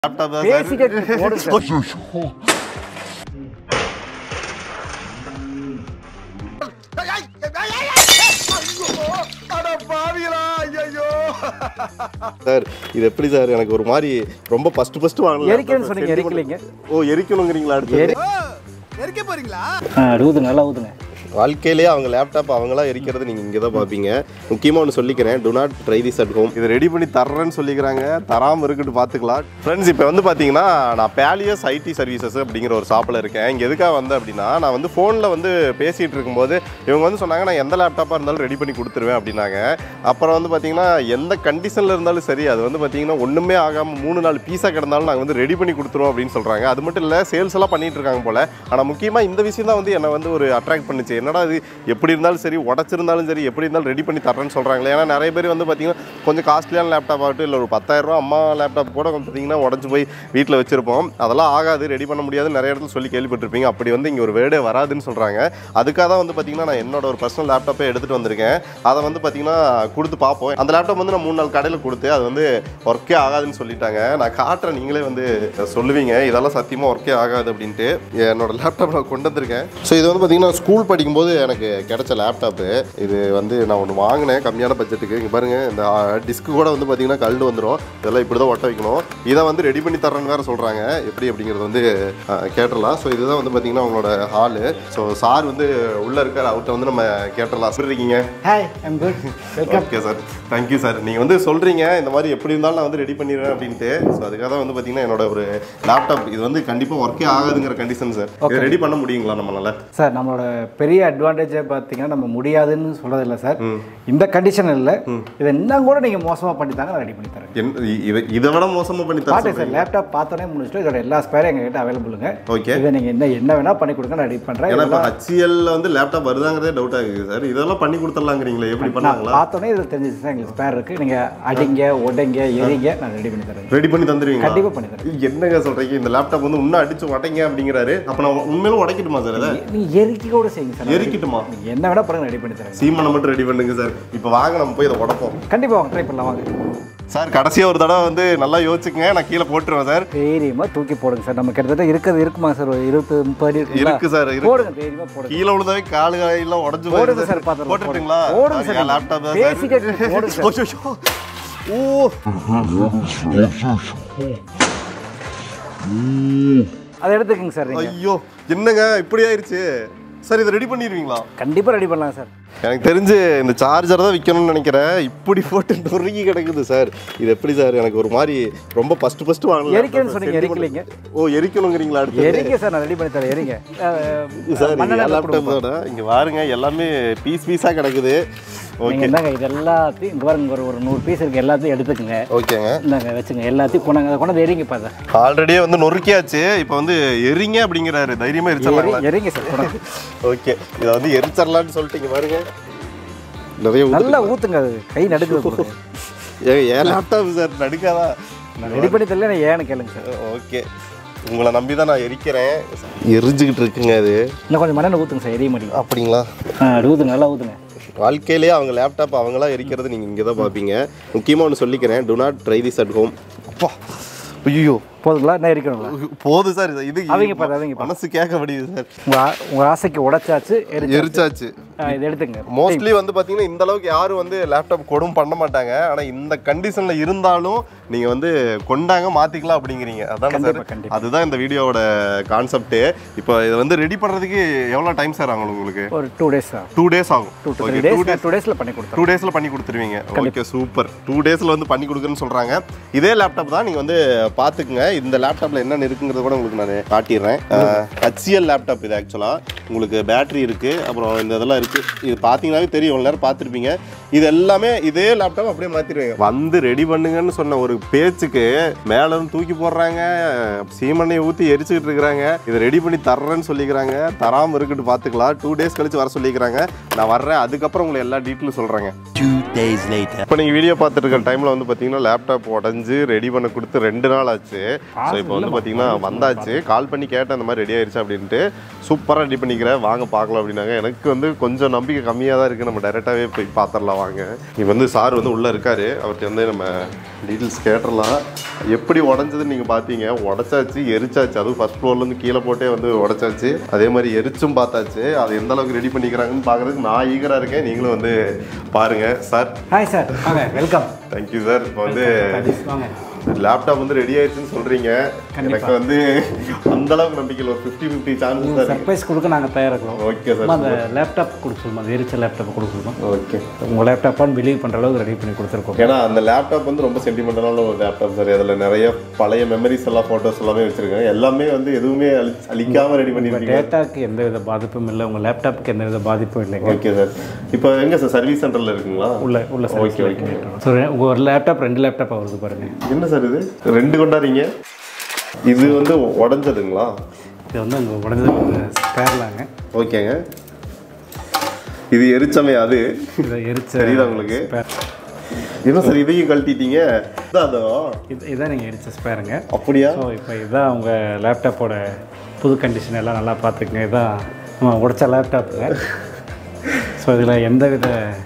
Laptop தான் பேசிட்டு sir போடுங்க சார் சார் இது எப்படி சார் எனக்கு ஒரு மாதிரி ரொம்ப ஃபர்ஸ்ட் ஃபர்ஸ்ட் வாங்கல எரிக்கிறேன்னு சொன்னீங்க, எரிக்கலைங்க. ஓ எரிக்கணுங்கிறீங்களா அடுத்து எரி- எரிக்க போறீங்களா ஆ, ஊதுங்க நல்லா ஊதுங்க வாழ்க்கையிலேயே அவங்க லேப்டாப் அவங்களா எரிக்கிறது நீங்கள் இங்கே தான் பார்ப்பீங்க முக்கியமாக ஒன்று சொல்லிக்கிறேன் do not try this at home இது ரெடி பண்ணி தர்றேன்னு சொல்லிக்கிறாங்க தராமல் இருக்குன்னு பார்த்துக்கலாம் ஃப்ரெண்ட்ஸ் இப்போ வந்து பார்த்தீங்கன்னா நான் பேலியஸ் ஐடி சர்வீசஸ் அப்படிங்கிற ஒரு ஷாப்பில் இருக்கேன் இங்கே எதுக்காக வந்தேன் அப்படின்னா நான் வந்து ஃபோனில் வந்து பேசிகிட்டு இருக்கும்போது இவங்க வந்து சொன்னாங்க நான் எந்த லேப்டாப்பாக இருந்தாலும் ரெடி பண்ணி கொடுத்துருவேன் அப்படின்னாங்க அப்புறம் வந்து பார்த்தீங்கன்னா எந்த கண்டிஷனில் இருந்தாலும் சரி அது வந்து பார்த்தீங்கன்னா ஒன்றுமே ஆகாமல் மூணு நாலு பீஸாக கிடந்தாலும் நாங்கள் வந்து ரெடி பண்ணி கொடுத்துருவோம் அப்படின்னு சொல்கிறாங்க அது மட்டும் இல்லை சேல்ஸ் எல்லாம் பண்ணிட்டு இருக்காங்க போல் ஆனால் முக்கியமாக இந்த விஷயம் தான் வந்து என்னை வந்து ஒரு அட்ராக்ட் பண்ணுச்சு என்னடா இது எப்படி இருந்தாலும் சரி உடச்சிருந்தாலும் சரி எப்படி இருந்தாலும் ரெடி பண்ணி தரேன்னு சொல்கிறாங்களே ஏன்னா நிறைய பேர் வந்து பார்த்தீங்கன்னா கொஞ்சம் காஸ்ட்லியான லேப்டாப் ஆகட்டும் இல்லை ஒரு பத்தாயிரரூவா அம்மா லேப்டாப் கூட வந்து பார்த்தீங்கன்னா உடஞ்சி போய் வீட்டில் வச்சிருப்போம் அதெல்லாம் ஆகாது ரெடி பண்ண முடியாது நிறைய இடத்துல சொல்லி கேள்விப்பட்டிருப்பீங்க அப்படி வந்து இங்கே ஒரு வேர்டே வராதுன்னு சொல்கிறாங்க அதுக்காக தான் வந்து பார்த்தீங்கன்னா நான் என்னோட ஒரு பர்சனல் லேப்டாப்பே எடுத்துகிட்டு வந்திருக்கேன் அதை வந்து பார்த்தீங்கன்னா கொடுத்து பார்ப்போம் அந்த லேப்டாப் வந்து நான் மூணு நாள் கடையில் கொடுத்து அது வந்து ஒர்க்கே ஆகாதுன்னு சொல்லிட்டாங்க நான் காட்டுறேன் நீங்களே வந்து சொல்லுவீங்க இதெல்லாம் சத்தியமாக ஒர்க்கே ஆகாது அப்படின்ட்டு என்னோட லேப்டாப் நான் கொண்டு வந்திருக்கேன் ஸோ இது வந்து பார்த்தீங்கன்னா ஸ்கூல் படிக்கும்போது எனக்கு கிடைச்ச லேப்டாப்பு இது வந்து நான் ஒன்று வாங்கினேன் கம்மியான பட்ஜெட்டுக்கு இங்கே பாருங்கள் இந்த டிஸ்க்கு கூட வந்து பார்த்தீங்கன்னா கழண்டு வந்துடும் இதெல்லாம் இப்படி தான் ஒட்ட வைக்கணும் இதை வந்து ரெடி பண்ணி தரேன்னு வேறு சொல்கிறாங்க எப்படி அப்படிங்கிறது வந்து அஹ், கேட்டுடலாம் ஸோ இதுதான் வந்து பார்த்தீங்கன்னா அவங்களோட ஹாலு ஸோ சார் வந்து உள்ளே இருக்கார் அவர்கிட்ட வந்து நம்ம கேட்டுடலாம் எப்படி இருக்கீங்க hi I'm good welcome okay sir thank you sir நீங்கள் வந்து சொல்கிறீங்க இந்த மாதிரி எப்படி இருந்தாலும் நான் வந்து ரெடி பண்ணிடுவேன் அப்படின்ட்டு ஸோ அதுக்காக தான் வந்து பார்த்தீங்கன்னா என்னோட ஒரு லேப்டாப் இது வந்து கண்டிப்பாக ஒர்க்கே ஆகாதுங்கிற கண்டிஷன் சார் இதை ரெடி பண்ண முடியுங்களா நம்மளால சார் நம்மளோட பெரிய அட்வான்டேஜே பார்த்தீங்கன்னா நம்ம முடியாதுன்னு சொல்றது இல்லை சார் இந்த கண்டிஷன் இல்லை இதை இன்னும் கூட நீங்கள் மோசமாக பண்ணி தாங்க நான் ரெடி பண்ணி தரேன் என் இதை இதை விட மோசமாக பண்ணி தர பார்த்தேன் சார் லேப்டாப் பார்த்தோன்னே முடிச்சுட்டு இதோட எல்லா ஸ்பேரும் எங்ககிட்ட அவைலபிளுங்க ஓகே இதை நீங்கள் என்ன என்ன வேணால் பண்ணி கொடுங்க நான் ரெடி பண்ணுறேன் ஏன்னா இப்போ ஹச்சிஎல்ல வந்து லேப்டாப் வருதாங்கிறதே டவுட் ஆகுது சார் இதெல்லாம் பண்ணி கொடுத்துடலாங்கிறீங்களே எப்படி நான் பண்ணாங்களா பார்த்தோன்னே இதில் தெரிஞ்சிச்சு சார் எங்களுக்கு ஸ்பேர் இருக்குது நீங்கள் அடிங்க உடைங்க எரிங்க நான் ரெடி பண்ணி தரேன் ரெடி பண்ணி தந்துருவீங்களா கண்டிப்பாக பண்ணி தரேன் என்னங்க சொல்றீங்க இந்த லேப்டாப் வந்து இன்னும் அடிச்சு உடைங்க அப்படிங்கிறாரு அப்ப நான் உண்மையிலும் உடைக்கட்டுமா சார் அதை நீங்கள் எரிக்க கூட செய்யுங்க சார் எரிக்கட்டுமா நீங்கள் என்ன வேணால் பாருங்க ரெடி பண்ணி தரேன் சீமனை மட்டும் ரெடி பண்ணுங்க சார் இப்போ வாங்க நம்ம போய் இதை உடைப்போம் கண்டிப்பாக வாங்க ட்ரை பண்ணலாம் வாங்க சார் கடைசியா ஒரு தடவை வந்து நல்லா யோசிச்சுக்கங்க நான் கீழே போட்டுருவேன் சார் தைரியமாக தூக்கி போடுங்க சார் நம்ம கிட்டத்தட்ட இருக்கிறது இருக்குமா சார் ஒரு இருபது முப்பது அடி இருக்குங்களா? இருக்கு சார் இருக்கு போடுங்க தைரியமாக போடுங்க கீழே விழுந்தாவே காலு எல்லாம் உடஞ்சு போடுங்க சார் பார்த்துருவோம் போட்டுட்டுங்களா போடுங்க சார் லேப்டாப் தான் பேசிட்டே இருக்கு, போடுங்க சார் சார் ஓ அதை எடுத்துக்கங்க சார் நீங்கள் ஐயோ என்னங்க இப்படி ஆயிருச்சு சார் இதை ரெடி பண்ணிடுவீங்களா கண்டிப்பாக ரெடி பண்ணலாம் சார் எனக்கு தெரிஞ்சு இந்த சார்ஜர் தான் விற்கணும்னு நினைக்கிறேன் இப்படி போட்டு நொறுக்கி கிடக்குது சார் இது எப்படி சார் எனக்கு ஒரு மாதிரி ரொம்ப ஃபர்ஸ்ட் ஃபர்ஸ்ட் வாங்கல எரிக்கணும்னு சொன்னீங்க, எரிக்கலைங்க. ஓ எரிக்கணுங்கிறீங்களா அடுத்து எரிங்க சார் நான் ரெடி பண்ணி தரேன் எரிங்க சார் மண்ணெண்ணெய் லேப்டாப்போட இங்க பாருங்க எல்லாமே பீஸ் பீஸா கிடக்குது நீங்கள் ஓகே என்னங்க இது எல்லாத்தையும் இங்கே பாருங்க ஒரு ஒரு நூறு பீஸ் இருக்கு எல்லாத்தையும் எடுத்துக்கங்க ஓகேங்க இந்தாங்க வச்சுங்க எல்லாத்தையும் கொண்டாங்க அதை கொண்டாந்து எரிங்க பார்த்தா ஆல்ரெடியே வந்து நொறுக்கியாச்சு இப்போ வந்து எரிங்க அப்படிங்கிறாரு தைரியமா எரிச்சிடலாங்களா எரிங்க சார் கொண்டாந்து ஓகே இதை வந்து எரிச்சிடலான்னு சொல்லிட்டீங்க பாருங்க நிறைய ஊத்து- நல்லா ஊற்றுங்க அது கை நடுக்குது போடுங்க. ஏங்க, என் லேப்டாப் சார் நடுக்காதா நான் ரெடி பண்ணி தரல நான் ஏன்னு கேளுங்க சார் ஓகே உங்களை நம்பி தான் நான் எரிக்கிறேன் எரிஞ்சுக்கிட்டு இருக்குங்க அது இன்னும் கொஞ்சம் மண்ணெண்ணெய் ஊற்றுங்க சார் எரிய மாட்டேங்குது அப்படிங்களா ஆ அது ஊற்றுங்க நல்லா ஊற்றுங்க வாழ்க்கையிலேயே அவங்க லேப்டாப் அவங்களா எரிக்கிறது நீங்கள் இங்கே தான் பார்ப்பீங்க முக்கியமாக ஒன்று சொல்லிக்கிறேன் do not try this at home அப்பா ஐயோ போதுங்களா என்ன எரிக்கணுங்களா போதும் சார் இது இது அவங்க பாரு, அவங்க பாரு. மனசு கேட்க முடியுது சார் உங்கள் ஆ- உங்கள் ஆசைக்கு உடைச்சாச்சு எரிச்சு எரிச்சாச்சு இது எடுத்துங்க மோஸ்ட்லி வந்து பார்த்தீங்கன்னா இந்த அளவுக்கு யாரும் வந்து லேப்டாப் கொடும் பண்ண மாட்டாங்க ஆனால் இந்த கண்டிஷனில் இருந்தாலும் நீங்கள் வந்து கொண்டாங்க மாற்றிக்கலாம் அப்படிங்கிறீங்க அதான் கண்டிப்பா, சார் கண்டிப்பா. அதுதான் இந்த வீடியோவோட கான்செப்ட்டு இப்போ இதை வந்து ரெடி பண்ணுறதுக்கு எவ்வளோ டைம் சார் ஆகும் உங்களுக்கு ஒரு டூ டேஸ் தான் டூ டேஸ் ஆகும் two to okay three two days two டேஸில் பண்ணி கொடுத்துருவோம் டூ டேஸில் பண்ணி கொடுத்துருவீங்க ஓகே சூப்பர் டூ டேஸில் வந்து பண்ணி கொடுக்குறேன்னு சொல்கிறாங்க இதே லேப்டாப் தான் நீங்கள் வந்து பார்த்துக்குங்க இந்த லேப்டாப்பில் என்னென்ன இருக்குங்கிறத கூட உங்களுக்கு நான் காட்டிடுறேன் ஹச்சிஎல் லேப்டாப் இது ஆக்சுவலாக உங்களுக்கு பேட்டரி இருக்குது அப்புறம் இந்த இதெல்லாம் இருக்குது இது பார்த்தீங்கன்னாவே தெரியும் இவ்வளோ நேரம் பார்த்துருப்பீங்க இது எல்லாமே இதே லேப்டாப் அப்படியே மாற்றிடுவீங்க வந்து ரெடி பண்ணுங்கன்னு சொன்ன ஒரு பேச்சுக்கு மேலே இருந்து தூக்கி போடுறாங்க சீமண்ணையை ஊற்றி எரிச்சுக்கிட்டு இருக்கிறாங்க இதை ரெடி பண்ணி தர்றேன்னு சொல்லிக்கிறாங்க தராமல் இருக்குன்னு பார்த்துக்கலாம் டூ டேஸ் கழிச்சு வர சொல்லிக்கிறாங்க நான் வர்றேன் அதுக்கப்புறம் உங்களுக்கு எல்லா டீட்டெயிலும் சொல்கிறேங்க Two days later. இப்போ நீங்கள் வீடியோ பார்த்துட்டு இருக்க டைமில் வந்து பார்த்தீங்கன்னா லேப்டாப் உடஞ்சி ரெடி பண்ண கொடுத்து ரெண்டு நாள் ஆச்சு ஸோ இப்போ வந்து பார்த்தீங்கன்னா வந்தாச்சு கால் பண்ணி கேட்டேன் இந்த மாதிரி ரெடி ஆயிடுச்சு அப்படின்ட்டு சூப்பராக ரெடி பண்ணிக்கிறேன் வாங்க பார்க்கலாம் அப்படின்னாங்க எனக்கு வந்து கொஞ்சம் நம்பிக்கை கம்மியாக தான் இருக்குது நம்ம டேரெக்டாகவே போய் பார்த்துடலாம் வாங்க இப்போ வந்து சார் வந்து உள்ளே இருக்காரு அவர்கிட்ட வந்து நம்ம டீட்டெயில்ஸ் கேட்டுடலாம் எப்படி உடஞ்சதுன்னு நீங்கள் பார்த்தீங்க உடச்சாச்சு எரிச்சாச்சு அதுவும் ஃபர்ஸ்ட் ஃப்ளோர்லேருந்து கீழே போட்டே வந்து உடச்சாச்சு அதே மாதிரி எரிச்சும் பார்த்தாச்சு அதை எந்த அளவுக்கு ரெடி பண்ணிக்கிறாங்கன்னு பார்க்குறதுக்கு நான் ஈகராக இருக்கேன் நீங்களும் வந்து பாருங்கள் சார் ஹாய் சார் வாங்க வெல்கம் தேங்க்யூ சார் இப்போ வந்து வாங்க லேப்டாப் வந்து ரெடி ஆயிடுச்சுன்னு சொல்றீங்க எனக்கு வந்து அந்த அளவுக்கு நம்பிக்கை இல்லை ஒரு ஃபிஃப்டி ஃபிஃப்டி சான்சஸ் தான் இருக்கு சர்ப்ரைஸ் கொடுக்க நாங்கள் தயாராக இருக்கிறோம் ஓகே சார் சும்மா அந்த லேப்டாப் கொடுக்க சொல்லுமா அந்த எரிச்ச லேப்டாப் கொடுக்க சொல்லுமா ஓகே உங்கள் லேப்டாப்பான்னு பிலீவ் பண்ணுற அளவுக்கு ரெடி பண்ணி கொடுத்துருக்கோம் ஏன்னா அந்த லேப்டாப் வந்து ரொம்ப சென்டிமெண்டலான ஒரு லேப்டாப் சார் அதில் நிறைய பழைய மெமரிஸ் எல்லாம் ஃபோட்டோஸ் எல்லாமே வச்சிருக்கேன் எல்லாமே வந்து எதுவுமே அழி அழிக்காம ரெடி பண்ணிருக்கீங்க டேட்டாக்கு எந்த வித பாதிப்பும் இல்லை உங்கள் லேப்டாப்புக்கு எந்த வித பாதிப்பும் இல்லைங்க ஓகே சார் இப்போ எங்க சார் சர்வீஸ் சென்டரில் இருக்குங்களா உள்ள உள்ள ஓகே ஓகே ஸோ உங்கள் ஒரு லேப்டாப் ரெண்டு லேப்டாப் வருது பாருங்க என்ன சார் இது ரெண்டு கொண்டாடுறீங்க இது வந்து உடஞ்சதுங்களா இது வந்து அங்கே உடஞ்சது ஸ்பேர்லாங்க ஓகேங்க இது எரிச்சமே அது இதை எரிச்ச தெரியுதா உங்களுக்கு ஸ்பேர் என்ன சார் இதையும் கழட்டிட்டீங்க இதான் அதோ இது இதான் நீங்கள் எரிச்ச ஸ்பேருங்க அப்படியா ஸோ இப்போ இதுதான் உங்கள் லேப்டாப்போட புது கண்டிஷன் எல்லாம் நல்லா பார்த்துக்குங்க இதுதான் நம்ம உடைச்ச லேப்டாப்புங்க ஸோ இதில் எந்த வித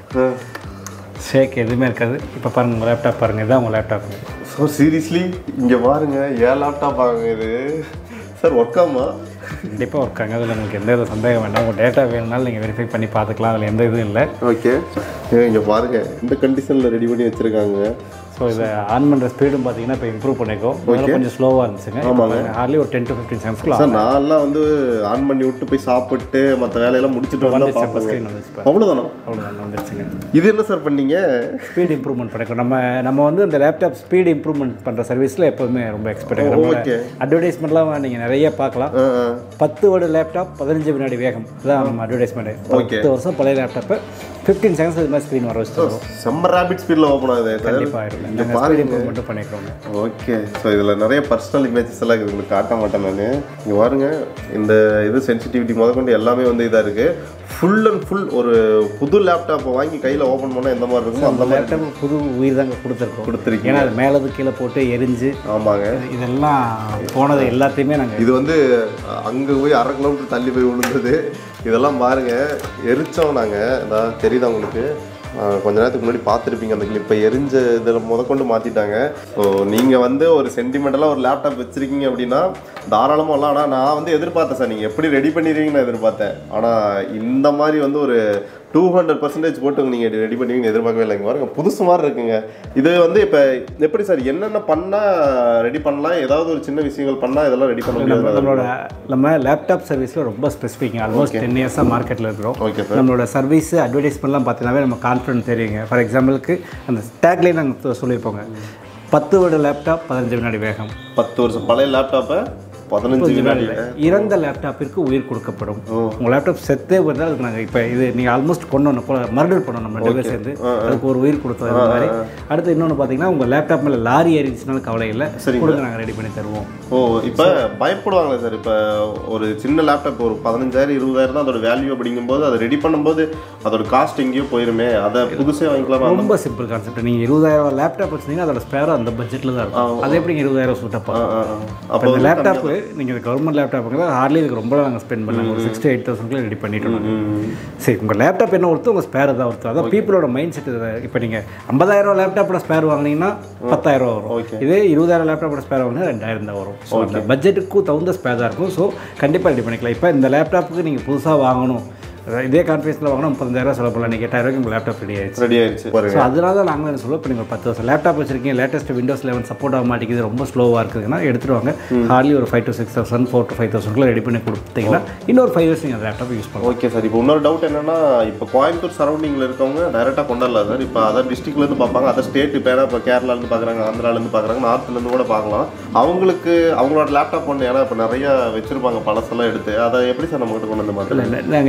ஷேக் எதுவுமே இருக்காது இப்போ பாருங்கள் உங்கள் லேப்டாப் பாருங்கள் இதுதான் உங்கள் லேப்டாப்புங்க ஸோ சீரியஸ்லி இங்கே பாருங்க ஏன் லேப்டாப் ஆகுங்க இது சார் ஒர்க் ஆகுமா கண்டிப்பாக ஒர்க் ஆகுங்க அதில் உங்களுக்கு எந்த வித சந்தேகம் வேண்டாம் உங்கள் டேட்டா வேணும்னாலும் நீங்கள் வெரிஃபை பண்ணி பார்த்துக்கலாம் அதில் எந்த இதுவும் இல்லை ஓகே இங்கே பாருங்க இந்த கண்டிஷனில் ரெடி பண்ணி வச்சுருக்காங்க ஸோ இதை ஆன் பண்ணுற ஸ்பீடும் பார்த்தீங்கன்னா இப்போ இம்ப்ரூவ் பண்ணிக்கோ முதல்ல கொஞ்சம் ஸ்லோவாக இருந்துச்சுங்க ஹார்ட்லி ஒரு டென் டு ஃபிஃப்டின் செகண்ட்ஸ்க்குள்ள சார் நான்லாம் வந்து ஆன் பண்ணி விட்டு போய் சாப்பிட்டு மற்ற வேலையெல்லாம் முடிச்சுட்டு வந்தா பார்ப்பேங்க ஸ்க்ரீன் வந்துச்சு அவ்வளோதானா அவ்வளோதான் வந்துருச்சுங்க இது என்ன சார் பண்ணீங்க ஸ்பீட் இம்ப்ரூவ்மெண்ட் பண்ணிக்கிறோம் நம்ம நம்ம வந்து இந்த லேப்டாப் ஸ்பீட் இம்ப்ரூவ்மெண்ட் பண்ணுற சர்வீஸில் எப்போதுமே ரொம்ப எக்ஸ்பெக்ட் ஆகிறோம் ஓகே அட்வர்டைஸ்மெண்ட்லாம் நீங்கள் நிறைய பார்க்கலாம் ஆ ஆ பத்து வருட லேப்டாப் பதினஞ்சு வினாடி வேகம் அதான் நம்ம அட்வர்டைஸ்மெண்ட் Okay. பத்து வருஷம் பழைய லேப்டாப்பு ஃபிஃப்டீன் செகண்ட்ஸ் இது மாதிரி ஸ்க்ரீன் வர வச்சுருக்கோம் செம்ம ரேபிட் ஸ்பீடில் ஓப்பன் ஆகுது சார் கண்டிப்பாக ஆயிடும் இங்க நாங்கள் ஸ்பீட் இம்ப்ரூவ்மெண்ட்டும் பண்ணிக்கிறோங்க ஓகே ஸோ இதில் நிறைய பர்சனல் இமேஜஸ் எல்லாம் இருக்குது உங்களுக்கு காட்ட மாட்டேன் நான் இங்கே பாருங்க இந்த இது சென்சிட்டிவிட்டி முதற்கொண்டு எல்லாமே வந்து இதாக இருக்குது ஃபுல் அண்ட் ஃபுல் ஒரு புது லேப்டாப்பை வாங்கி கையில் ஓப்பன் பண்ணால் எந்த மாதிரி இருக்குமோ அந்த மாதிரி லேப்டாப் புது உயிர் தாங்க கொடுத்துருக்கோம் கொடுத்துருக்கீங்க ஏன்னா அது மேலது கீழே போட்டு எரிஞ்சு ஆமாங்க இதெல்லாம் போனது எல்லாத்தையுமே நாங்கள் இது வந்து அங்கே போய் அரை கிலோமீட்டர் தள்ளி போய் விழுந்தது இதெல்லாம் பாருங்க எரிச்சோம் நாங்கள் அதான் தெரியுதா உங்களுக்கு ஆஹ் கொஞ்ச நேரத்துக்கு முன்னாடி பார்த்துருப்பீங்க அந்த கிளிப்பை எரிஞ்ச இதில் முதற்கொண்டு மாற்றிட்டாங்க ஸோ நீங்கள் வந்து ஒரு சென்டிமெண்டலாக ஒரு லேப்டாப் வச்சுருக்கீங்க அப்படின்னா தாராளமாக வரலாம் ஆனால் நான் வந்து எதிர்பார்த்தேன் சார் நீங்கள் எப்படி ரெடி பண்ணிடுவீங்கன்னு நான் எதிர்பார்த்தேன் ஆனால் இந்த மாதிரி வந்து ஒரு டூ ஹண்ட்ரட் பர்சன்டேஜ் போட்டு நீங்கள் ரெடி பண்ணுவீங்கன்னு எதிர்பார்க்கவே இல்லைங்க பாருங்க புதுசு மாதிரி இருக்குங்க இது வந்து இப்போ எப்படி சார் என்னென்ன பண்ணால் ரெடி பண்ணலாம் ஏதாவது ஒரு சின்ன விஷயங்கள் பண்ணால் இதெல்லாம் ரெடி பண்ண நம்ம முடியாது நம்மளோட நம்ம லேப்டாப் சர்வீஸில் ரொம்ப ஸ்பெசிஃபிக் ஆல்மோஸ்ட் டென் இயர்ஸாக மார்க்கெட்டில் இருக்கிறோம் ஓகே சார் நம்மளோட சர்வீஸ் அட்வர்டைஸ்மெண்ட்லாம் பார்த்தீங்கன்னாவே நம்ம கான்ஃபிடன்ட் தெரியுங்க ஃபார் எக்ஸாம்பிளுக்கு அந்த டேக்லேயே நாங்கள் சொல்லியிருப்போங்க பத்து வருட லேப்டாப் பதினஞ்சு வினாடி வேகம் பத்து வருஷம் பழைய லேப்டாப்பை பதினஞ்சு வினாடி இறந்த லேப்டாப்பிற்கு உயிர் கொடுக்கப்படும் உங்கள் லேப்டாப் செத்தே வருதா அதுக்கு நாங்கள் இப்போ இது நீங்கள் ஆல்மோஸ்ட் கொண்டு வரணும் மர்டர் பண்ணோம் நம்ம ரெண்டு பேர் சேர்ந்து அதுக்கு ஒரு உயிர் கொடுத்தோம் இது மாதிரி அடுத்து இன்னொன்று பார்த்தீங்கன்னா உங்கள் லேப்டாப் மேலே லாரி ஏறிச்சுனாலும் கவலை இல்லை கொடுங்க நாங்கள் ரெடி பண்ணி தருவோம் ஓ இப்போ பயப்படுவாங்களே சார் இப்போ ஒரு சின்ன லேப்டாப் ஒரு பதினஞ்சாயிரம் இருபதாயிரம் தான் அதோட வேல்யூ அப்படிங்கும்போது அதை ரெடி பண்ணும்போது அதோட காஸ்ட் எங்கேயோ போயிருமே அதை புதுசே வாங்கிக்கலாமா ரொம்ப சிம்பிள் கான்செப்ட் நீங்கள் இருபதாயிரம் லேப்டாப் வச்சிருந்தீங்கன்னா அதோட ஸ்பேர் அந்த பட்ஜெட்டில் தான் இருக்கும் அது எப்படி இருபதாயிரம் சூட்டப்பா அப்போ இப்போ இந்த லேப்டாப்பு நீங்கள் கவர்மெண்ட் லேப்டாப்புங்க ஹார்ட்லி இதுக்கு ரொம்ப நாங்கள் ஸ்பெண்ட் பண்ணாங்க ஒரு சிக்ஸ்டி எயிட் தௌசண்ட்குள்ள ரெடி பண்ணிட்டோம் நாங்க. சரி உங்கள் லேப்டாப் என்ன ஒருத்தர் உங்கள் ஸ்பேர் தான் ஒருத்தர் அதான் பீப்புளோட மைண்ட் செட் இப்போ நீங்கள் ஐம்பதாயிரம் லேப்டாப்போட ஸ்பேர் வாங்கினீங்கன்னா பத்தாயிரம் வரும் இதே இருபதாயிரம் லேப்டாப்போட ஸ்பேர் வாங்கினா ரெண்டாயிரம் தான் வரும் ஸோ அந்த பட்ஜெட்டுக்கும் தகுந்த ஸ்பேர் தான் இருக்கும் ஸோ கண்டிப்பாக ரெடி பண்ணிக்கலாம் இப்போ இந்த லேப்டாப்புக்கு நீங்கள் புதுசாக வாங்கணும் அதாவது இதே கான்ஃபரன்ஸில் வாங்கினா முப்பத்தஞ்சாயிரம் செலவு பண்ணலாம் நீங்கள் எட்டாயிரம் உங்கள் லேப்டாப் ரெடி ஆயிடுச்சு ரெடி ஆயிடுச்சு பாருங்க ஸோ அதனால தான் நாங்கள் என்ன சொல்லுவோம் இப்போ நீங்கள் ஒரு பத்து வருஷம் லேப்டாப் வச்சிருக்கீங்க லேட்டஸ்ட் விண்டோஸ் லெவன் சப்போர்ட் ஆக மாட்டேங்குது ரொம்ப ஸ்லோவாக இருக்குதுன்னா எடுத்துட்டு வாங்க ஹார்ட்லி ஒரு five to six thousand four to five தௌசண்ட்குள்ள ரெடி பண்ணி கொடுத்தீங்கன்னா இன்னொரு ஃபைவ் இயர்ஸ் நீங்கள் லேப்டாப் யூஸ் பண்ணலாம் ஓகே சார் இப்போ இன்னொரு டவுட் என்னன்னா இப்போ கோயம்புத்தூர் சரௌண்டிங்கில் இருக்கவங்க டைரெக்டாக கொண்டாடல சார் இப்போ அதர் டிஸ்ட்ரிக்ட்லேருந்து பார்ப்பாங்க அதர் ஸ்டேட் இப்போ ஏன்னா இப்போ கேரளாலேருந்து பார்க்குறாங்க ஆந்திராலேருந்து பார்க்குறாங்க நார்த்லேருந்து கூட பார்க்கலாம் அவங்களுக்கு அவங்களோட லேப்டாப் ஒன்று ஏன்னா இப்போ நிறைய வச்சிருப்பாங்க பழசெல்லாம் எடுத்து அதை எப்படி சார் நம்மகிட்ட கொண்டு வந்து மாதிரி இல்லை நாங்கள் இதுக்கு முன்னாடி கூட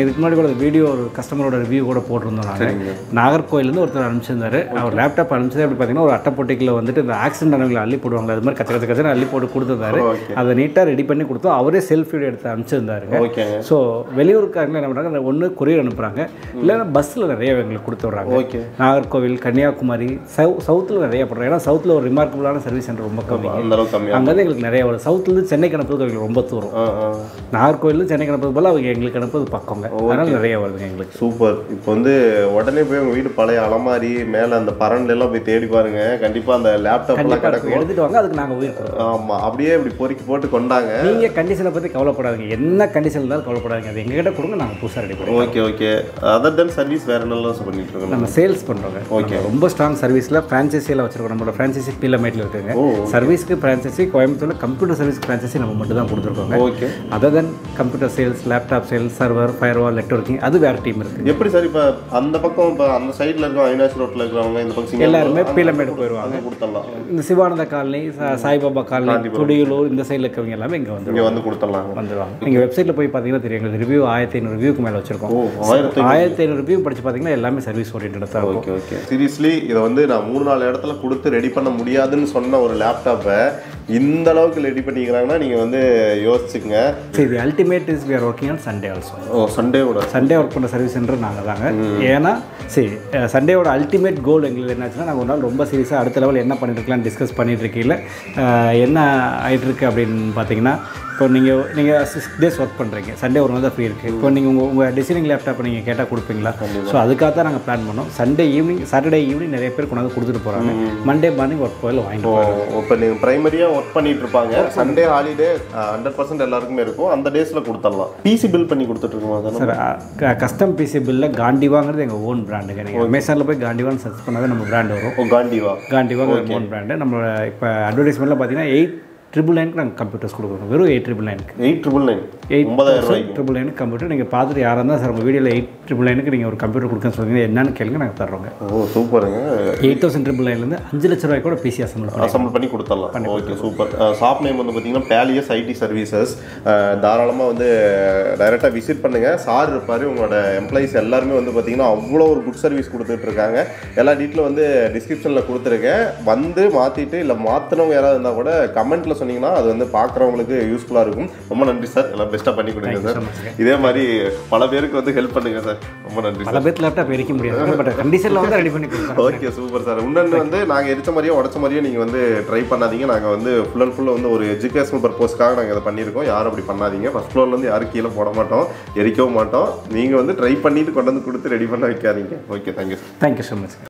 கூட வீடியோ ஒரு கஸ்டமரோட ரிவ்யூ கூட போட்டிருந்தோம் நாங்கள் நாகர்கோயிலேருந்து ஒருத்தர் அனுப்பிச்சிருந்தாரு அவர் லேப்டாப் அனுப்பிச்சது அப்படி பார்த்தீங்கன்னா ஒரு அட்டைப்பொட்டிக்கில் வந்துட்டு இந்த ஆக்சிடென்ட் ஆனவங்களை அள்ளி போடுவாங்க அது மாதிரி கச்ச கச்ச கச்சன்னு அள்ளி போட்டு கொடுத்துருந்தாரு அதை நீட்டாக ரெடி பண்ணி கொடுத்தோம் அவரே செல்ஃப் வீடியோ எடுத்து அனுப்பிச்சிருந்தாருங்க ஓகேங்க ஸோ வெளியூருக்காரங்க என்ன பண்ணுறாங்க ஒன்று கொரியர் அனுப்புகிறாங்க இல்லைன்னா பஸ்ஸில் நிறைய எங்களுக்கு கொடுத்து விட்றாங்க ஓகே நாகர்கோவில் கன்னியாகுமரி சவு சவுத்தில் நிறைய பண்ணுறோம் ஏன்னா சவுத்தில் ஒரு ரிமார்க்கபுளான சர்வீஸ் சென்டர் ரொம்ப கம்மி அந்த அளவுக்கு கம்மியா அங்கேருந்து எங்களுக்கு நிறைய வரும் சவுத்துலேருந்து சென்னைக்கு அனுப்புறதுக்கு எங்களுக்கு ரொம்ப தூரம் ஆ ஆ நாகர்கோவிலேருந்து சென்னைக்கு அனுப்புறது போல் அவங்க எங்களுக்கு அனுப்புறது பக்கங்க அதனால நிறைய வருதுங்க எங்களுக்கு சூப்பர் இப்போ வந்து உடனே போய் உங்க வீடு பழைய அலமாரி மேல அந்த பரன்ல எல்லாம் போய் தேடி பாருங்க கண்டிப்பா அந்த லேப்டாப் எல்லாம் கிடக்கும் எடுத்துட்டு வாங்க அதுக்கு நாங்கள் உயிர் கொடுக்குறோம் ஆமா அப்படியே இப்படி பொறுக்கி போட்டு கொண்டாங்க நீங்கள் கண்டிஷனை பற்றி கவலைப்படாதீங்க என்ன கண்டிஷன் இருந்தாலும் கவலைப்படாதீங்க அது எங்ககிட்ட கொடுங்க நாங்கள் புதுசாக ரெடி பண்ணுவோம் okay okay other then service வேற என்னெல்லாம் பண்ணிட்டு இருக்கோம் நம்ம சேல்ஸ் பண்ணுறோங்க ஓகே ரொம்ப ஸ்ட்ராங் சர்வீஸில் ஃப்ரான்ச்சைஸியில் வச்சிருக்கோம் நம்மளோட ஃப்ரான்ச்சைசி பீலமேட்டில் இருக்குங்க சர்வீஸ்க்கு ஃப்ரான்ச்சைசி கோயம்புத்தூரில் கம்ப்யூட்டர் சர்வீஸ் ஃப்ரான்ச்சைசி நம்ம மட்டும் தான் கொடுத்துருக்கோங்க okay other then computer sales laptop sales server firewall networking அது வேறு டீம் இருக்குது எப்படி சார் இப்போ அந்த பக்கம் இப்போ அந்த சைடில் இருக்க அவினாஷ் ரோட்டில் இருக்கிறவங்க இந்த பக்கம் சிங்கப்பூர், எல்லாருமே அங்க பீலமேடு போயிடுவாங்க அங்க கொடுத்துடலாம் இந்த சிவானந்த காலனி சா- சாய்பாபா காலனி துடியலூர் இந்த சைடில் இருக்கவங்க எல்லாமே இங்கே வந்து இங்கே வந்து கொடுத்துடலாம் வந்துடுவாங்க நீங்கள் வெப்சைட்டில் போய் பார்த்தீங்கன்னா தெரியும் எங்களுக்கு ரிவ்யூ ஆயிரத்தி ஐநூறு ரிவ்யூக்கு மேலே வச்சிருக்கோம் ஓ ஆயிரத்தி ஆயிரத்தி ஐநூறு ரிவ்யூ படிச்சு பார்த்தீங்கன்னா எல்லாமே சர்வீஸ் ஓரியன்டாக தான் இருக்கும் ஓகே ஓகே சீரியஸ்லி இதை வந்து நான் மூணு நாலு இடத்துல கொடுத்து ரெடி பண்ண முடியாதுன்னு சொன்ன ஒரு லேப்டாப்பை இந்த அளவுக்கு ரெடி பண்ணிக்கிறாங்கன்னா நீங்கள் வந்து யோசிச்சுங்க சரி இது ultimate is we are working on Sunday also oh சண்டேவோட சண்டே ஒர்க் பண்ணுற சர்வீஸ் சென்டர் நாங்கள் தாங்க ஏன்னா சரி சண்டேவோட அல்டிமேட் கோல் எங்களுக்கு என்னாச்சுன்னா நாங்கள் ஒரு நாள் ரொம்ப சீரியஸாக அடுத்த லெவல் என்ன பண்ணிட்டு இருக்கலாம்னு டிஸ்கஸ் பண்ணிட்டு இருக்கையில் அஹ், என்ன ஆயிட்டு இருக்கு அப்படின்னு பார்த்தீங்கன்னா இப்போ நீங்கள் நீங்கள் சிக்ஸ் டேஸ் ஒர்க் பண்ணுறீங்க சண்டே ஒரு நாள் தான் ஃப்ரீ இருக்குது இப்போ நீங்கள் உங்கள் உங்கள் டிசைனிங் லேப்டாப் நீங்கள் கேட்டால் கொடுப்பீங்களா ஸோ அதுக்காக தான் நாங்கள் பிளான் பண்ணோம் சண்டே ஈவினிங் சாட்டர்டே ஈவினிங் நிறைய பேர் கொண்டாந்து கொடுத்துட்டு போகிறாங்க மண்டே மார்னிங் ஒர்க் போயில் வாங்கிட்டு போகிறாங்க இப்போ நீங்கள் ப்ரைமரியாக ஒர்க் பண்ணிட்டு இருப்பாங்க சண்டே ஹாலிடே ஹண்ட்ரட் பர்சன்ட் எல்லாருக்குமே இருக்கும் அந்த டேஸில் கொடுத்துடலாம் பிசி பில் பண்ணி கொடுத்துட்ருக்கோம் தானே சார் கஸ்டம் பிசி பில்லில் காண்டிவாங்கிறது எங்கள் ஓன் பிராண்டுங்க நீங்கள் அமேசானில் போய் காண்டிவான்னு சர்ச் பண்ணாவே நம்ம பிராண்ட் வரும் ஓ காண்டிவா காண்டிவாங்க ஓன் பிராண்டு நம்மளோட இப்போ அட்வர்டைஸ்மெண்ட்டில் பார்த்தீங்கன்னா எயிட் ட்ரிபிள் நைனுக்கு நாங்கள் கம்ப்யூட்டர்ஸ் கொடுக்குறோம் வெறும் எயிட் ட்ரிபிள் நைனுக்கு எயிட் ட்ரிபிள் நைன் எயிட் ஒன்பதாயிரம் ரூபாய்க்கு ட்ரிபிள் நைனுக்கு கம்ப்யூட்டர் நீங்கள் பார்த்துட்டு யாராக இருந்தால் சார் உங்கள் வீடியோவில் எயிட் ட்ரிபிள் நைனுக்கு நீங்கள் ஒரு கம்ப்யூட்டர் கொடுக்கன்னு சொல்லுங்க என்னன்னு கேளுங்க நாங்கள் தர்றோங்க ஓ சூப்பருங்க எயிட் தௌசண்ட் ட்ரிபிள் நைன்லேருந்து அஞ்சு லட்ச ரூபாய் கூட பிசி அசம்பிள் பண்ணி அசம்பிள் பண்ணி கொடுத்துடலாம் ஓகே சூப்பர் ஷாப் நேம் வந்து பார்த்தீங்கன்னா பேலியஸ் ஐடி சர்வீசஸ் தாராளமாக வந்து டைரெக்டாக விசிட் பண்ணுங்கள் சார் இருப்பார் உங்களோட எம்ப்ளாயிஸ் எல்லாருமே வந்து பார்த்தீங்கன்னா அவ்வளோ ஒரு குட் சர்வீஸ் கொடுத்துட்டு இருக்காங்க எல்லா டீட்டெயிலும் வந்து டிஸ்கிரிப்ஷனில் கொடுத்துருக்கேன் வந்து மாற்றிட்டு இல்லை மாற்றினவங்க யாராவது இருந்தால் கூட கமெண்ட்டில் சொன்னீங்கன்னா அது வந்து பார்க்குறவங்களுக்கு யூஸ்ஃபுல்லாக இருக்கும் ரொம்ப நன்றி சார் எல்லாம் பெஸ்ட்டாக பண்ணி கொடுங்க சார் இதே மாதிரி பல பேருக்கு வந்து ஹெல்ப் பண்ணுங்க சார் ரொம்ப நன்றி சார் பல பேர் லேப்டாப் எரிக்க முடியாது பட் கண்டிஷனில் வந்து ரெடி பண்ணி கொடுக்குறோம் ஓகே சூப்பர் சார் இன்னொன்று வந்து நாங்கள் எரிச்ச மாதிரியோ உடச்ச மாதிரியோ நீங்கள் வந்து ட்ரை பண்ணாதீங்க நாங்கள் வந்து ஃபுல் அண்ட் ஃபுல்லாக வந்து ஒரு எஜுகேஷனல் பர்பஸ்க்காக நாங்கள் இதை பண்ணியிருக்கோம் யாரும் அப்படி பண்ணாதீங்க ஃபஸ்ட் ஃப்ளோர்லேருந்து யாரும் கீழே போட மாட்டோம் எரிக்கவும் மாட்டோம் நீங்கள் வந்து ட்ரை பண்ணிட்டு கொண்டு வந்து கொடுத்து ரெடி பண்ண வைக்காதீங்க okay thank you sir thank you so much